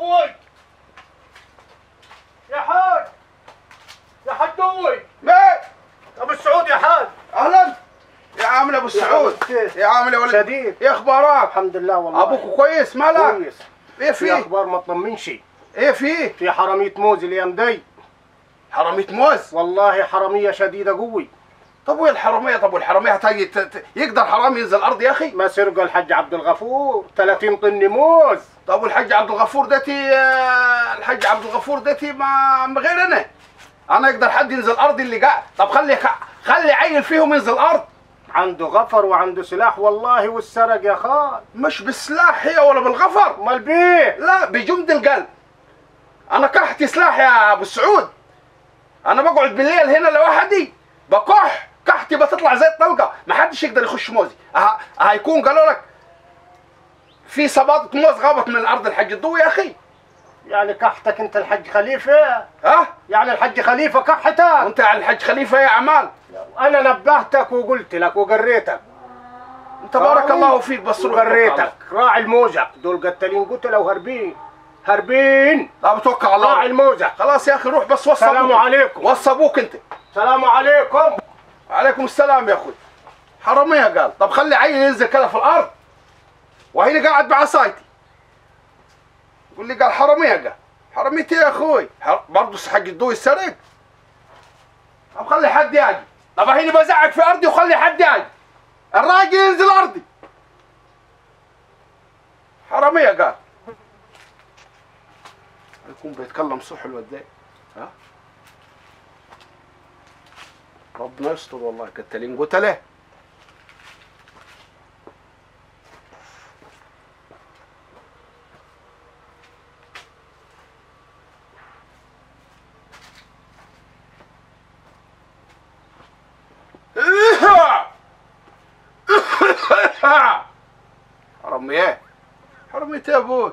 دوي يا حاج يا حاج دوي مين ابو السعود يا حاج اهلا يا عامل ابو السعود كيف؟ يا عامل يا ولد شديد. ايه اخبارك الحمد لله والله ابوك كويس مالك كويس ايه في في اخبار ما تطمنش ايه في في حرامية موز الايام دي حرامية موز والله حرامية شديدة قوي طب وين الحرامية طب والحرامية هتجي ت- ت- يقدر حرامي ينزل الارض يا اخي ما سرقوا الحاج عبد الغفور 30 طن موز طب والحاج عبد الغفور دتي آه، الحاج عبد الغفور دتي ما ما غير انا انا يقدر حد ينزل الارض اللي قاعد طب خلي خلي عيل فيهم ينزل الارض عنده غفر وعنده سلاح والله والسرق يا خال مش بالسلاح هي ولا بالغفر امال بيه لا بجمد القلب انا كحتي سلاح يا ابو السعود انا بقعد بالليل هنا لوحدي بكح كحتي بتطلع زي الطلقه ما حدش يقدر يخش موزي ه- هيكون قالوا لك في صباطة موز غابت من ارض الحج الضوء يا اخي يعني كحتك انت الحج خليفة ها يعني الحج خليفة كحتك وانت على الحج خليفه يا اعمال انا نبهتك وقلت لك وقريتك انت بارك آه. الله فيك بس روح وقريتك راعي الموزع دول قتالين قتلوا هربين هربين لا بتوكل على راعي الله الموزع خلاص يا اخي روح بس وصى السلام أبوك. عليكم. وصى ابوك انت السلام عليكم عليكم السلام يا اخوي حرامية قال طب خلي عيل ينزل كده في الارض وهنا قاعد بعصايتي يقول لي قال حرامية قال حرامية ايه يا اخوي حر... برضه حق الضوء السرق طب خلي حد يجي طب هيني بزعق في ارضي وخلي حد يجي الراجل ينزل ارضي حرامية قال يكون بيتكلم صح الواد ده ها ربنا يستر والله قتالين قتله حرامي ايه حرامي يا ابوي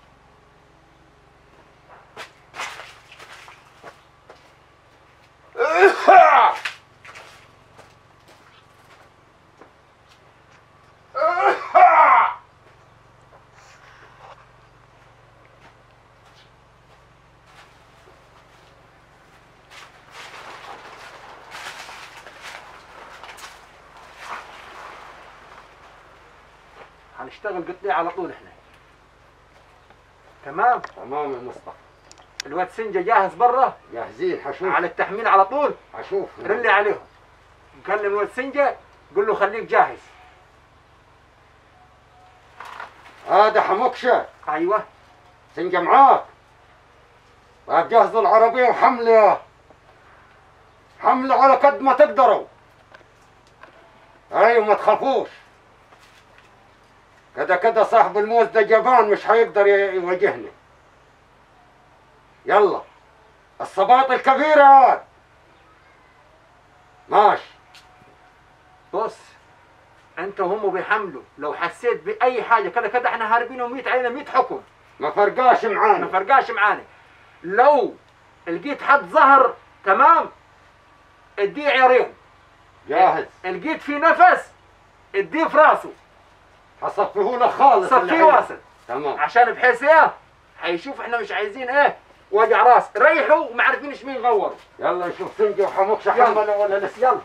هنشتغل قطنية على طول احنا تمام تمام يا مصطفى الواد سنجة جاهز برا جاهزين حشوف على التحميل على طول حشوف رلي عليهم كلم الواد سنجة قول له خليك جاهز هذا حموكشة ايوه سنجة معاك جهزوا العربية وحملة حملة على قد ما تقدروا ايوه ما تخافوش كده كده صاحب الموز ده جبان مش هيقدر ي- يواجهني يلا الصباط الكبيرة هاد. ماشي بص انت وهم بيحملوا لو حسيت باي حاجه كده كده احنا هاربين و100 علينا 100 حكم ما فرقاش ما معانا فرقاش معانا لو لقيت حد ظهر تمام اديه عيارين جاهز لقيت في نفس اديه في راسه حصفيه له خالص اللي صفيه عنده. واصل تمام عشان بحيث ايه هيشوف احنا مش عايزين ايه وجع راس ريحوا وما عارفينش مين غوروا يلا نشوف سنجة وحموكشة يلا. حملة ولا لسه يلا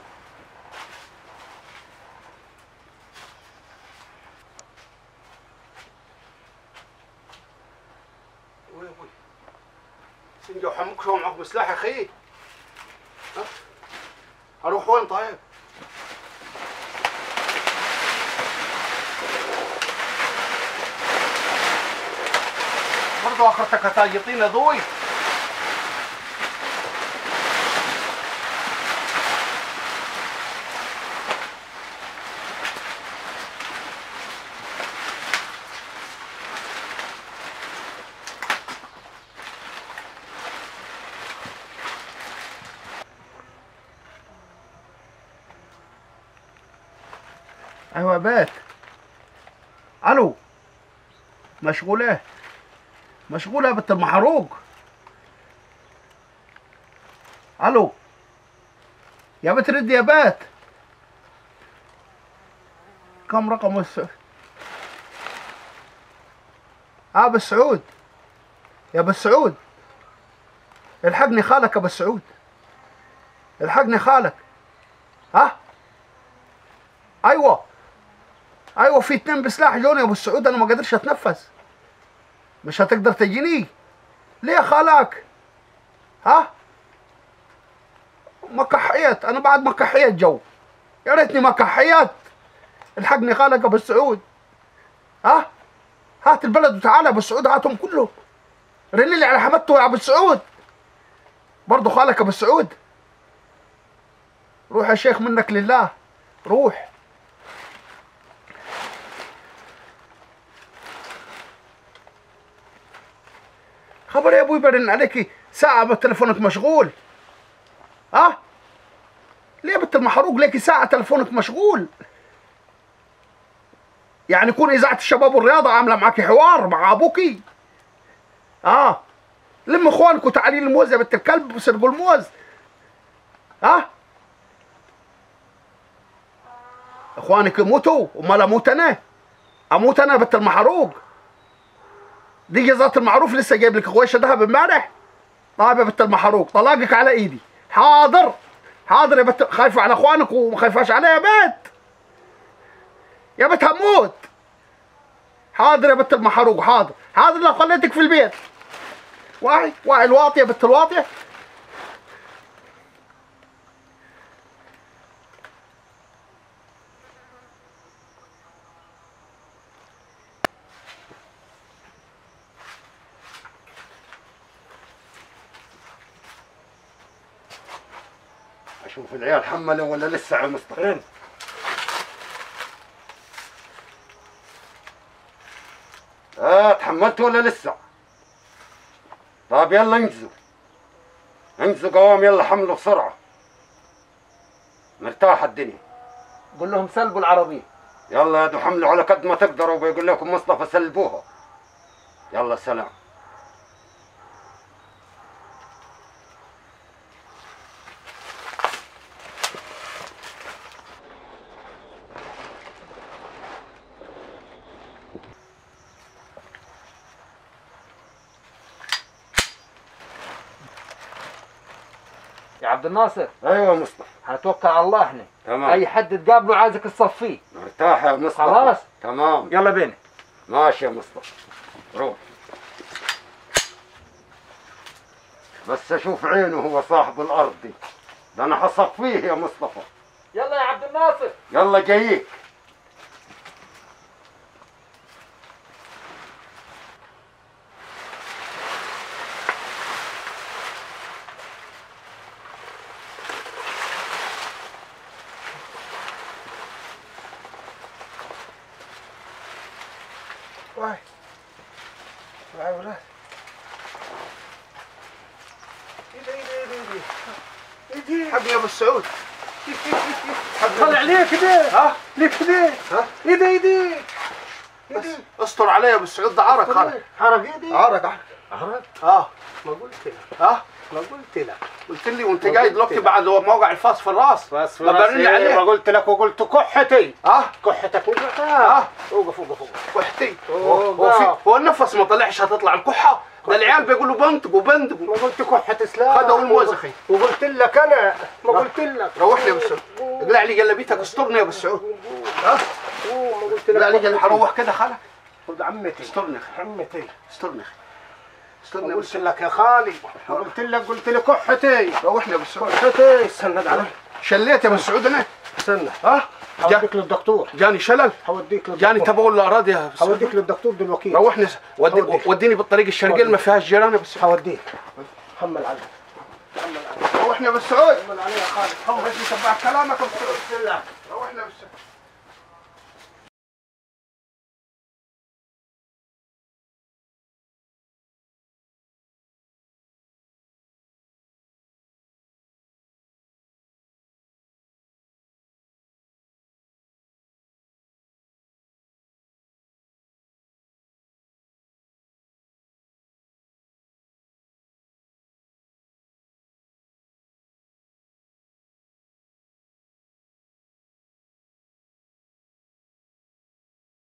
وي وي سنجة وحموك شو معك بسلاح يا اخي ها؟ اروح وين طيب برضو اخرتك هتاجطينا ضوي ايوه يا بات الو مشغولة مشغولة يا بنت المحروق الو يا بنت ردي يا بات كم رقم الس اه بالسعود يا ابو السعود الحقني خالك يا ابو السعود الحقني خالك ها ايوه ايوه في اتنين بسلاح جوني يا ابو السعود انا ما قدرش اتنفس مش هتقدر تجيني ليه خالك ها ما كحيت انا بعد ما كحيت جو يا ريتني ما كحيت الحقني خالك يا ابو السعود ها هات البلد وتعالى يا ابو السعود هاتهم كلهم رن لي على حمدته يا ابو السعود برضه خالك ابو السعود روح يا شيخ منك لله روح خبر يا ابوي برن عليك ساعة ما تلفونك مشغول ها ليه يا بنت المحروق ليكي ساعة تلفونك مشغول يعني يكون إذاعة الشباب والرياضة عاملة معاكي حوار مع أبوكي اه لم اخوانك وتعالي الموز يا بنت الكلب وسرقوا الموز ها اخوانك يموتوا امال اموت انا اموت انا يا بنت المحروق دي جزات المعروف لسه جايب لك غويشه ذهب امبارح طيب يا بنت المحروق طلاقك على ايدي حاضر حاضر يا بنت خايفه على اخوانك وما خايفاش عليا يا بنت يا بنت هموت حاضر يا بنت المحروق حاضر حاضر لو خليتك في البيت واعي واعي الواطيه بنت الواطيه اشوف العيال حملوا ولا لسه يا مصطفى اه تحملتوا ولا لسه طيب يلا انجزوا انجزوا قوام يلا حملوا بسرعة مرتاحة الدنيا قول لهم سلبوا العربية يلا يا دو حملوا على قد ما تقدروا بيقول لكم مصطفى سلبوها يلا سلام يا عبد الناصر ايوه يا مصطفى هنتوكل على الله احنا تمام اي حد تقابله عايزك تصفيه مرتاح يا مصطفى خلاص. تمام يلا بينا ماشي يا مصطفى روح بس اشوف عينه هو صاحب الارض دي ده انا حصفيه يا مصطفى يلا يا عبد الناصر يلا جايك واعي واعي ولاد حقني يا ابو السعود طلع ليه كده ها ليه كده ها ايدي ايدي بس استر علي يا ابو السعود ده عرق خالك حرق ايدي عرق عرق عرق اه ما قلت لك اه ما قلت لك قلت لي وانت جاي دلوقتي بعد موقع الفاس في الراس بس ما برن ما عليه قلت لك وقلت كحتي اه كحتك وقفت اه وقف وقف وقف وحتي أوه، هو في بقى. هو النفس ما طلعش هتطلع الكحه ده العيال بيقولوا بنتقوا ما بندقوا قلت كحة اسلام خدوا الموزخي وقلت لك انا ما قلت لك روحني يا ابو السعود اقلع لي جلابيتك استرني يا ابو السعود ها ما قلت اقلع لي لك جلابيتك روح كده خالك خد عمتي استرني يا أخي. عمتي استرني يا أخي. استرني يا ابو قلت السعود لك يا خالي قلت لك قلت لي كحتي روحني يا ابو السعود كحتي استند علي شليت يا ابو السعود انا استنى ها جا هوديك للدكتور جاني شلل هوديك للدكتور جاني تبغوا الاراضي يا ابو السعود هوديك للدكتور دلوقتي روحني ودي هوديك. وديني بالطريق الشرقي اللي ما فيهاش جيران يا ابو السعود هوديك حمل علي روحني يا ابو السعود حمل علي يا خالد حمل بس تبع كلامك يا ابو السعود روحني يا ابو السعود